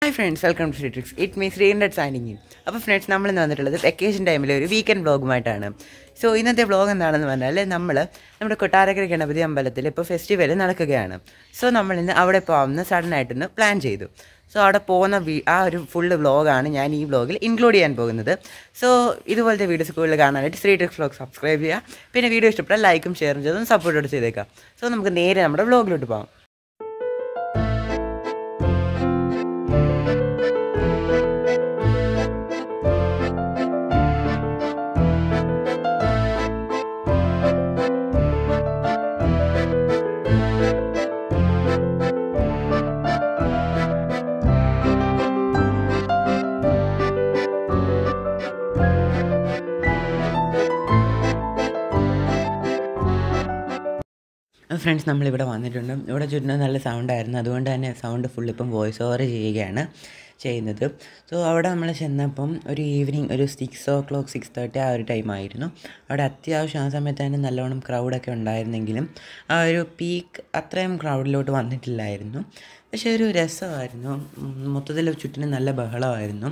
hi friends welcome to tricks it means റീൻഡഡ് signing in അപ്പോൾ friends നമ്മൾ ഇന്ന് വന്നിട്ടുള്ളത് വെക്കേഷൻ ടൈമിൽ ഒരു വീക്കെൻഡ് വ്ളോഗുമായിട്ടാണ് സോ ഇന്നത്തെ വ്ളോഗ് എന്താണെന്ന് പറഞ്ഞാൽ നമ്മൾ നമ്മുടെ കൊട്ടാരക്കര ഗണപതി അമ്പലത്തിൽ ഇപ്പോൾ ഫെസ്റ്റിവൽ നടക്കുകയാണ് സോ നമ്മൾ ഇന്ന് അവിടെ പോകാമെന്ന് സഡനായിട്ടൊന്ന് പ്ലാൻ ചെയ്തു സോ അവിടെ പോകുന്ന വീ ആ ഒരു ഫുള്ള് വ്ളോഗാണ് ഞാൻ ഈ വ്ളോഗിൽ ഇൻക്ലൂഡ് ചെയ്യാൻ പോകുന്നത് സോ ഇതുപോലത്തെ വീഡിയോസ് കൂടുതൽ കാണാനായിട്ട് ശ്രീ ട്രിക്സ് വ്ളോഗ് സബ്സ്ക്രൈബ് ചെയ്യുക പിന്നെ വീഡിയോ ഇഷ്ടപ്പെട്ടാൽ ലൈക്കും ഷെയറും ചെയ്തും സപ്പോർട്ടോട് ചെയ്തേക്കാം സോ നമുക്ക് നേരെ നമ്മുടെ വ്ളോഗിലോട്ട് പോകാം ഫ്രണ്ട്സ് നമ്മളിവിടെ വന്നിട്ടുണ്ട് ഇവിടെ ചുറ്റും നല്ല സൗണ്ടായിരുന്നു അതുകൊണ്ട് തന്നെ സൗണ്ട് ഫുൾ ഇപ്പം വോയിസ് ഓവർ ചെയ്യുകയാണ് ചെയ്യുന്നത് സോ അവിടെ നമ്മൾ ചെന്നപ്പം ഒരു ഈവനിങ് ഒരു six o'clock six thirty ആ ഒരു ടൈം ആയിരുന്നു അവിടെ അത്യാവശ്യം ആ സമയത്ത് തന്നെ നല്ലോണം ക്രൗഡൊക്കെ ഉണ്ടായിരുന്നെങ്കിലും ആ ഒരു പീക്ക് അത്രയും ക്രൗഡിലോട്ട് വന്നിട്ടില്ലായിരുന്നു പക്ഷേ ഒരു രസമായിരുന്നു മൊത്തത്തിൽ ചുറ്റിനും നല്ല ബഹളമായിരുന്നു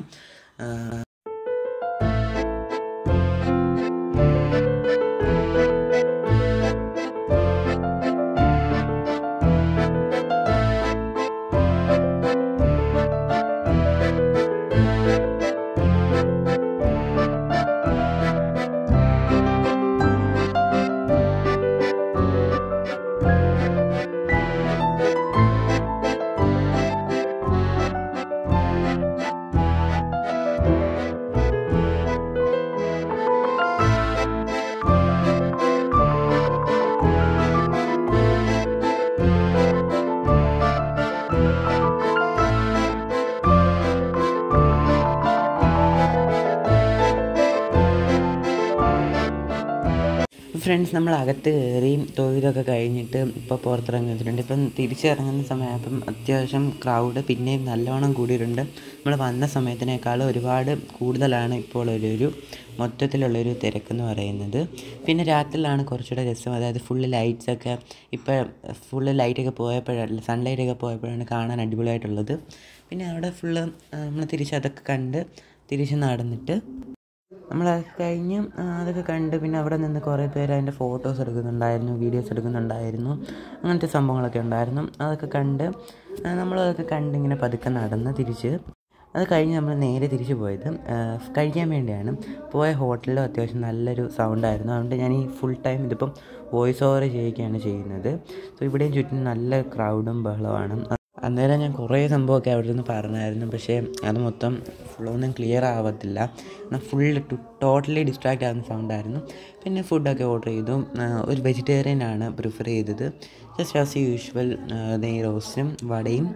ഫ്രണ്ട്സ് നമ്മൾ അകത്ത് കയറി തൊഴിലൊക്കെ കഴിഞ്ഞിട്ട് ഇപ്പോൾ പുറത്തിറങ്ങിയിട്ടുണ്ട് ഇപ്പം തിരിച്ചിറങ്ങുന്ന സമയപ്പം അത്യാവശ്യം ക്രൗഡ് പിന്നെയും നല്ലോണം കൂടിയിട്ടുണ്ട് നമ്മൾ വന്ന സമയത്തിനേക്കാളും ഒരുപാട് കൂടുതലാണ് ഇപ്പോൾ ഒരു ഒരു മൊത്തത്തിലുള്ളൊരു തിരക്കെന്ന് പറയുന്നത് പിന്നെ രാത്രിയിലാണ് കുറച്ചുകൂടെ രസം അതായത് ഫുള്ള് ലൈറ്റ്സൊക്കെ ഇപ്പോൾ ഫുള്ള് ലൈറ്റൊക്കെ പോയപ്പോഴല്ല സൺലൈറ്റൊക്കെ പോയപ്പോഴാണ് കാണാൻ അടിപൊളിയായിട്ടുള്ളത് പിന്നെ അവിടെ ഫുള്ള് നമ്മൾ തിരിച്ചതൊക്കെ കണ്ട് തിരിച്ച് നടന്നിട്ട് നമ്മൾ കഴിഞ്ഞ് അതൊക്കെ കണ്ട് പിന്നെ അവിടെ നിന്ന് കുറേ പേര് അതിൻ്റെ ഫോട്ടോസ് എടുക്കുന്നുണ്ടായിരുന്നു വീഡിയോസ് എടുക്കുന്നുണ്ടായിരുന്നു അങ്ങനത്തെ സംഭവങ്ങളൊക്കെ ഉണ്ടായിരുന്നു അതൊക്കെ കണ്ട് നമ്മളതൊക്കെ കണ്ട് ഇങ്ങനെ പതുക്കെ നടന്ന് തിരിച്ച് അത് കഴിഞ്ഞ് നമ്മൾ നേരെ തിരിച്ചു പോയത് കഴിക്കാൻ വേണ്ടിയാണ് പോയ ഹോട്ടലിലും അത്യാവശ്യം നല്ലൊരു സൗണ്ടായിരുന്നു അതുകൊണ്ട് ഞാൻ ഈ ഫുൾ ടൈം ഇതിപ്പം വോയിസ് ഓവർ ചെയ്യുകയാണ് ചെയ്യുന്നത് സോ ഇവിടെയും ചുറ്റും നല്ല ക്രൗഡും ബഹളമാണ് അന്നേരം ഞാൻ കുറേ സംഭവമൊക്കെ അവിടെ നിന്ന് പറഞ്ഞായിരുന്നു പക്ഷേ അത് മൊത്തം ഫുള്ളൊന്നും ക്ലിയർ ആവത്തില്ല എന്നാൽ ഫുൾ ടോട്ടലി ഡിസ്ട്രാക്റ്റ് ആകുന്ന സൗണ്ടായിരുന്നു പിന്നെ ഫുഡൊക്കെ ഓർഡർ ചെയ്തു ഒരു വെജിറ്റേറിയൻ ആണ് പ്രിഫർ ചെയ്തത് ജസ്റ്റ് ആസ് യൂഷ്വൽ നെയ് റോസ്റ്റും വടയും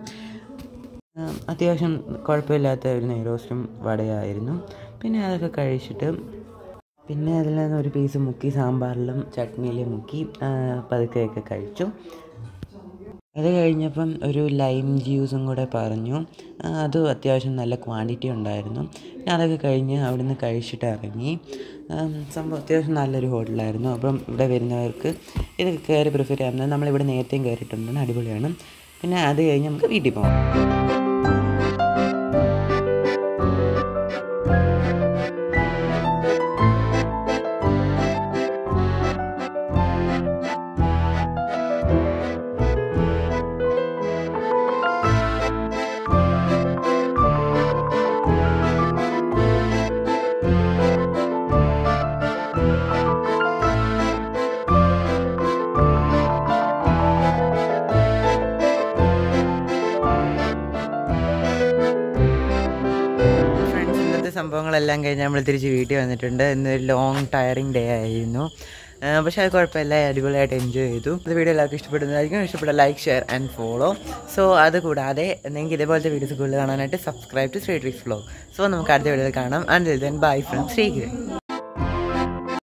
അത്യാവശ്യം കുഴപ്പമില്ലാത്ത ഒരു നെയ് റോസ്റ്റും വടയായിരുന്നു പിന്നെ അതൊക്കെ കഴിച്ചിട്ട് പിന്നെ അതിൽ നിന്ന് ഒരു പീസ് മുക്കി സാമ്പാറിലും ചട്നിയിലും മുക്കി പതുക്കെയൊക്കെ കഴിച്ചു അത് കഴിഞ്ഞപ്പം ഒരു ലൈം ജ്യൂസും കൂടെ പറഞ്ഞു അത് അത്യാവശ്യം നല്ല ക്വാണ്ടിറ്റി ഉണ്ടായിരുന്നു പിന്നെ അതൊക്കെ കഴിഞ്ഞ് അവിടുന്ന് കഴിച്ചിട്ട് ഇറങ്ങി സംഭവം അത്യാവശ്യം നല്ലൊരു ഹോട്ടലായിരുന്നു അപ്പം ഇവിടെ വരുന്നവർക്ക് ഇത് കയറി പ്രിഫർ ചെയ്യാവുന്നത് നമ്മളിവിടെ നേരത്തെയും കയറിയിട്ടുണ്ട് അടിപൊളിയാണ് പിന്നെ അത് കഴിഞ്ഞ് നമുക്ക് വീട്ടിൽ പോകാം സംഭവങ്ങളെല്ലാം കഴിഞ്ഞ് നമ്മൾ തിരിച്ച് വീട്ടിൽ വന്നിട്ടുണ്ട് ഇന്നൊരു ലോങ് ടയറിങ് ഡേ ആയിരുന്നു പക്ഷേ അത് കുഴപ്പമില്ല അടിപൊളിയായിട്ട് എൻജോയ് ചെയ്തു അത് വീഡിയോ എല്ലാവർക്കും ഇഷ്ടപ്പെടുന്നതായിരിക്കും ഇഷ്ടപ്പെട്ട like share and follow so അത് കൂടാതെ നിങ്ങൾക്ക് ഇതേപോലത്തെ വീഡിയോസ് കൂടുതൽ കാണാനായിട്ട് subscribe to Sree tricks flow so നമുക്ക് അടുത്ത വീഡിയോയിൽ കാണാം ആൻഡ് ദെൻ ബൈ ഫ്രം ശ്രീകിരൺ